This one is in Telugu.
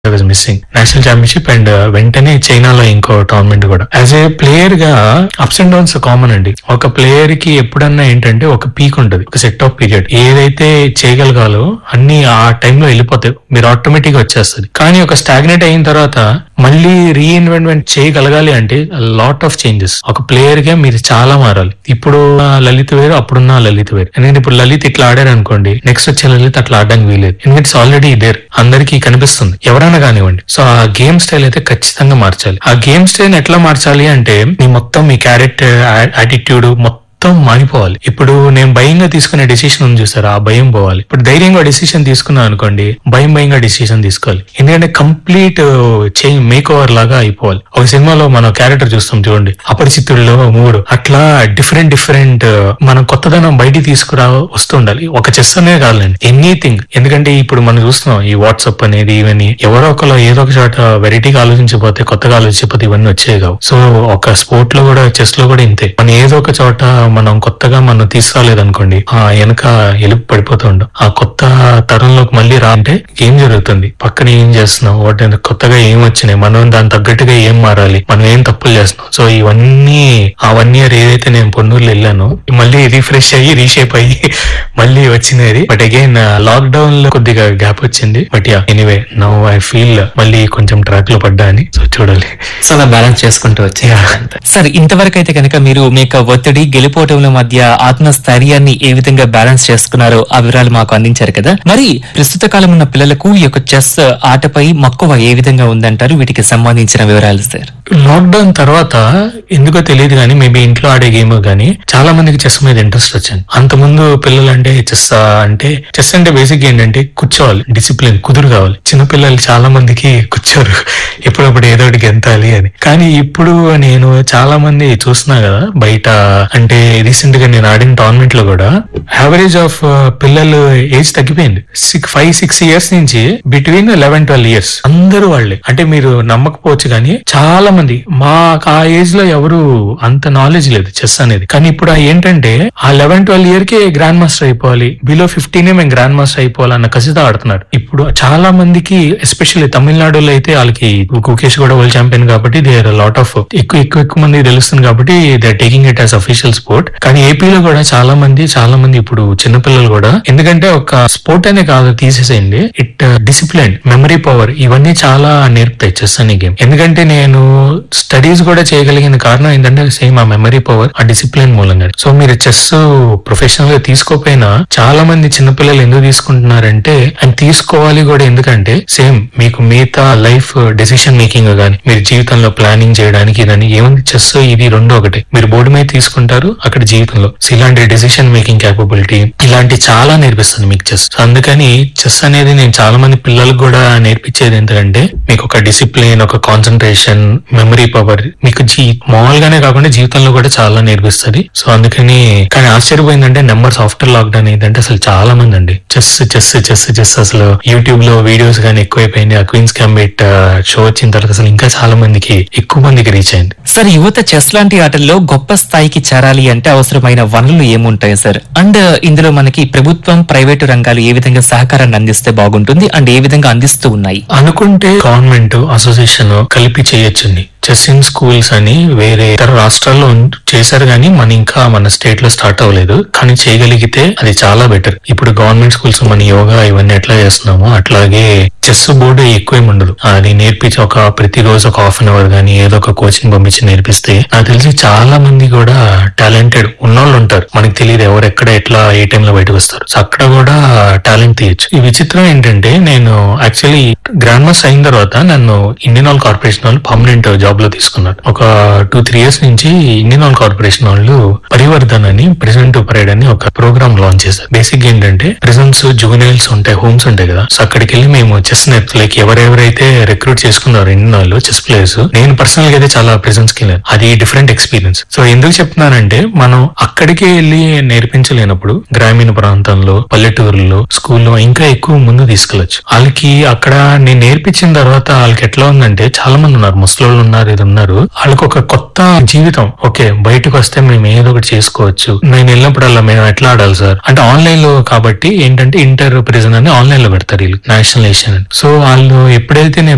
Was missing national championship and వెంటనే చైనాలో ఇంకో టోర్నమెంట్ కూడా యాజ్ ఏ ప్లేయర్ గా అప్స్ అండ్ డౌన్స్ కామన్ అండి ఒక ప్లేయర్ కి ఎప్పుడన్నా ఏంటంటే ఒక పీక్ ఉంటుంది ఒక సెట్ ఆఫ్ పీరియడ్ ఏదైతే చేయగలగాలో అన్ని ఆ టైంలో వెళ్ళిపోతాయి మీరు ఆటోమేటిక్ గా వచ్చేస్తుంది కానీ ఒక స్టాగ్నేట్ అయిన తర్వాత మళ్ళీ రీఇన్వెంట్మెంట్ చేయగలగాలి అంటే లాట్ ఆఫ్ చేంజెస్ ఒక ప్లేయర్ గా మీరు చాలా మారాలి ఇప్పుడు ఉన్న లలిత్ వేరు అప్పుడున్న లలిత్ వేరు ఎందుకంటే ఇప్పుడు లలిత్ ఇట్లా ఆడారు అనుకోండి నెక్స్ట్ వచ్చే లలిత్ అట్లా ఆడడానికి వీలేదు ఎందుకంటే ఇట్స్ ఆల్రెడీ దేర్ అందరికీ కనిపిస్తుంది ఎవరైనా కానివ్వండి సో ఆ గేమ్ స్టైల్ అయితే ఖచ్చితంగా మార్చాలి ఆ గేమ్ స్టైల్ ఎట్లా మార్చాలి అంటే మీ మొత్తం మీ క్యారెక్టర్ యాటిట్యూడ్ మొత్తం మారిపోవాలి ఇప్పుడు నేను భయంగా తీసుకునే డెసిషన్ ఉంది చూసారా ఆ భయం పోవాలి ఇప్పుడు ధైర్యంగా డెసిషన్ తీసుకున్నా అనుకోండి భయం భయంగా డెసిషన్ తీసుకోవాలి ఎందుకంటే కంప్లీట్ చేంజ్ మేక్ ఓవర్ లాగా అయిపోవాలి ఒక సినిమాలో మనం క్యారెక్టర్ చూస్తాం చూడండి అపరిచితుల్లో మూడు అట్లా డిఫరెంట్ డిఫరెంట్ మనం కొత్తదనం బయటికి తీసుకురా వస్తూ ఉండాలి ఒక చెస్ అనే కాదండి ఎనీథింగ్ ఎందుకంటే ఇప్పుడు మనం చూస్తున్నాం ఈ వాట్సాప్ అనేది ఇవన్నీ ఎవరో ఒకరు ఏదో ఒక చోట వెరైటీగా ఆలోచించకపోతే కొత్తగా ఆలోచించకపోతే ఇవన్నీ వచ్చేవి కావు సో ఒక స్పోర్ట్ లో కూడా చెస్ లో కూడా ఇంతే మనం ఏదో ఒక చోట మనం కొత్తగా మనం తీసుకురాలేదనుకోండి ఆ వెనక ఎలుపు పడిపోతూ ఉంటాం ఆ కొత్త తరంలోకి మళ్ళీ రా అంటే ఏం జరుగుతుంది పక్కన ఏం చేస్తున్నాం వాటి కొత్తగా ఏం వచ్చినాయి మనం దాని తగ్గట్టుగా ఏం మారాలి మనం ఏం తప్పులు చేస్తున్నాం సో ఇవన్నీ ఆ వన్ ఇయర్ ఏదైతే నేను పొన్నూరులో వెళ్ళాను మళ్ళీ రీఫ్రెష్ అయ్యి రీషేప్ అయ్యి మళ్ళీ వచ్చినది బట్ అగైన్ లాక్ డౌన్ లో కొద్దిగా గ్యాప్ వచ్చింది but yeah anyway now I feel మళ్ళీ కొంచెం ట్రాక్ లో పడ్డా అని సో చూడాలి సో అలా బ్యాలెన్స్ చేసుకుంటూ వచ్చారు Yeah. సార్ ఇంతవరకు అయితే కనుక మీరు మీ యొక్క ఒత్తిడి గెలుపోవటంల మధ్య ఆత్మస్థైర్యాన్ని ఏ విధంగా బ్యాలెన్స్ చేసుకున్నారో ఆ వివరాలు మాకు అందించారు కదా మరి ప్రస్తుత కాలం ఉన్న పిల్లలకు ఈ యొక్క చెస్ ఆటపై మక్కువ ఏ విధంగా ఉందంటారు వీటికి సంబంధించిన వివరాలు సార్ లాక్డౌన్ తర్వాత ఎందుకో తెలియదు కానీ మేబీ ఇంట్లో ఆడే గేమ్ కానీ చాలా మందికి చెస్ మీద ఇంట్రెస్ట్ వచ్చింది అంత ముందు పిల్లలు అంటే చెస్ అంటే చెస్ అంటే బేసిక్ ఏంటంటే కూర్చోవాలి డిసిప్లిన్ కుదురు కావాలి చిన్న పిల్లలు చాలా మందికి కూర్చోరు ఎప్పుడప్పుడు ఏదో ఒకటి గెంతాలి అని కానీ ఇప్పుడు నేను చాలా మంది చూస్తున్నా కదా బయట అంటే రీసెంట్ గా నేను ఆడిన టోర్నమెంట్ లో కూడా యావరేజ్ ఆఫ్ పిల్లలు ఏజ్ తగ్గిపోయింది సిక్స్ ఫైవ్ సిక్స్ ఇయర్స్ నుంచి బిట్వీన్ లెవెన్ ట్వెల్వ్ ఇయర్స్ అందరూ వాళ్ళే అంటే మీరు నమ్మకపోవచ్చు కానీ చాలా మంది మా ఆ ఏజ్ లో ఎవరు అంత నాలెడ్జ్ లేదు చెస్ అనేది కానీ ఇప్పుడు ఆ ఏంటంటే ఆ లెవెన్ ట్వెల్వ్ ఇయర్ కే గ్రాండ్ మాస్టర్ అయిపోవాలి బిలో ఫిఫ్టీనే మేము గ్రాండ్ మాస్టర్ అయిపోవాలి అన్న కసితో ఆడుతున్నారు ఇప్పుడు చాలా మందికి ఎస్పెషల్లీ తమిళనాడులో అయితే వాళ్ళకి కుకేష్ కూడా వరల్డ్ ఛాంపియన్ కాబట్టి దే ఆర్ లాట్ ఆఫ్ ఎక్కువ ఎక్కువ ఎక్కువ మంది తెలుస్తుంది కాబట్టి they are taking it as official sport కానీ ఏపీలో కూడా చాలా మంది చాలా మంది ఇప్పుడు చిన్నపిల్లలు కూడా ఎందుకంటే ఒక స్పోర్ట్ అనే కాదు తీసేసేయండి ఇట్ డిసిప్లిన్ మెమరీ పవర్ ఇవన్నీ చాలా నేర్పుతాయి చెస్ అనే గేమ్ ఎందుకంటే నేను స్టడీస్ కూడా చేయగలిగిన కారణం ఏంటంటే సేమ్ ఆ మెమరీ పవర్ ఆ డిసిప్లిన్ మూలంగా సో మీరు చెస్ ప్రొఫెషనల్ గా తీసుకోపోయినా చాలా మంది చిన్నపిల్లలు ఎందుకు తీసుకుంటున్నారంటే అండ్ తీసుకోవాలి కూడా ఎందుకంటే సేమ్ మీకు మిగతా లైఫ్ డెసిషన్ మేకింగ్ గానీ మీరు జీవితంలో ప్లానింగ్ చేయడానికి ఇదని ఏముంది చెస్ ఇది రెండు ఒకటే మీరు బోర్డు మీద తీసుకుంటారు అక్కడ జీవితంలో సో ఇలాంటి డెసిషన్ మేకింగ్ క్యాపబిలిటీ ఇలాంటి చాలా నేర్పిస్తుంది మీకు చెస్ సో అందుకని చెస్ అనేది నేను చాలా మంది పిల్లలకు కూడా నేర్పించేది ఏంటంటే మీకు ఒక డిసిప్లిన్ ఒక కాన్సన్ట్రేషన్ మెమరీ పవర్ మీకు జీ మామూలుగానే కాకుండా జీవితంలో కూడా చాలా నేర్పిస్తుంది సో అందుకని కానీ ఆశ్చర్యపోయిందంటే నెంబర్స్ ఆఫ్టర్ లాక్డౌన్ ఏంటంటే అసలు చాలా మంది అండి చెస్ చెస్ చెస్ చెస్ అసలు యూట్యూబ్ లో వీడియోస్ కానీ ఎక్కువైపోయింది ఆ క్వీన్స్ క్యాంబెట్ షో వచ్చిన తర్వాత అసలు ఇంకా చాలా మందికి ఎక్కువ మందికి రీచ్ అయింది సార్ యువత చెస్ లాంటి ఆటల్లో గొప్ప స్థాయికి చేరాలి అంటే అవసరమైన వనరులు ఏముంటాయి సార్ అండ్ ఇందులో మనకి ప్రభుత్వం ప్రైవేటు రంగాలు ఏ విధంగా సహకారాన్ని అందిస్తే బాగుంటుంది అండ్ ఏ విధంగా అందిస్తూ ఉన్నాయి అనుకుంటే గవర్నమెంట్ అసోసియేషన్ కలిపి చేయొచ్చండి చెస్ ఇన్ స్కూల్స్ అని వేరే ఇతర రాష్ట్రాల్లో ఉన్- చేశారు కానీ మన ఇంకా మన స్టేట్ లో స్టార్ట్ అవ్వలేదు కానీ చేయగలిగితే అది చాలా బెటర్ ఇప్పుడు గవర్నమెంట్ స్కూల్స్ మన యోగా ఇవన్నీ ఎట్లా చేస్తున్నామో అట్లాగే చెస్ బోర్డు ఎక్కువేం ఉండదు అది నేర్పించి ఒక ప్రతిరోజు ఒక హాఫ్ అన్ అవర్ గానీ ఏదో ఒక కోచింగ్ పంపించి నేర్పిస్తే నాకు తెలిసి చాలా మంది కూడా టాలెంటెడ్ ఉన్నోళ్ళు ఉంటారు మనకి తెలియదు ఎవరు ఎక్కడ ఎట్లా ఏ టైంలో బయటకు వస్తారు సో అక్కడ కూడా టాలెంట్ తీయచ్చు ఈ విచిత్రం ఏంటంటే నేను యాక్చువల్లీ గ్రాండ్ మాస్టర్ అయిన తర్వాత నన్ను ఇండియన్ ఆయిల్ కార్పొరేషన్ వాళ్ళు పర్మనెంట్ జాబ్ లో తీసుకున్నారు ఒక టూ త్రీ ఇయర్స్ నుంచి ఇండియన్ ఆయిల్ కార్పొరేషన్ వాళ్ళు పరివర్ధన్ అని ప్రెసెంట్ టు పరేడ్ అని ఒక ప్రోగ్రామ్ లాంచ్ చేశారు బేసిక్ ఏంటంటే ప్రిజన్స్ జూనియల్స్ ఉంటాయి హోమ్స్ ఉంటాయి కదా సో అక్కడికి వెళ్ళి మేము చెస్ నేర్పు లైక్ ఎవరెవరైతే రిక్రూట్ చేసుకున్నారు ఇండియన్ వాళ్ళు చెస్ ప్లేయర్స్ నేను పర్సనల్ గా అయితే చాలా ప్రెజెన్స్ కి వెళ్ళాను అది డిఫరెంట్ ఎక్స్పీరియన్స్ సో ఎందుకు చెప్తున్నానంటే మనం అక్కడికే వెళ్ళి నేర్పించలేనప్పుడు గ్రామీణ ప్రాంతంలో పల్లెటూరులో స్కూల్లో ఇంకా ఎక్కువ ముందు తీసుకెళ్లొచ్చు వాళ్ళకి అక్కడ నేను నేర్పించిన తర్వాత వాళ్ళకి ఎట్లా ఉందంటే చాలా మంది ఉన్నారు ముసలోళ్ళు ఉన్నారు ఇది ఉన్నారు వాళ్ళకి ఒక కొత్త జీవితం ఓకే బయటకు వస్తే మేము ఏదో ఒకటి చేసుకోవచ్చు నేను వెళ్ళినప్పుడల్లా మేము ఎట్లా ఆడాలి సార్ అంటే ఆన్లైన్ లో కాబట్టి ఏంటంటే ఇంటర్ ప్రిజన్ అని ఆన్లైన్ లో పెడతారు వీళ్ళు నేషనల్ ఏషియన్ అని సో వాళ్ళు ఎప్పుడైతే నేను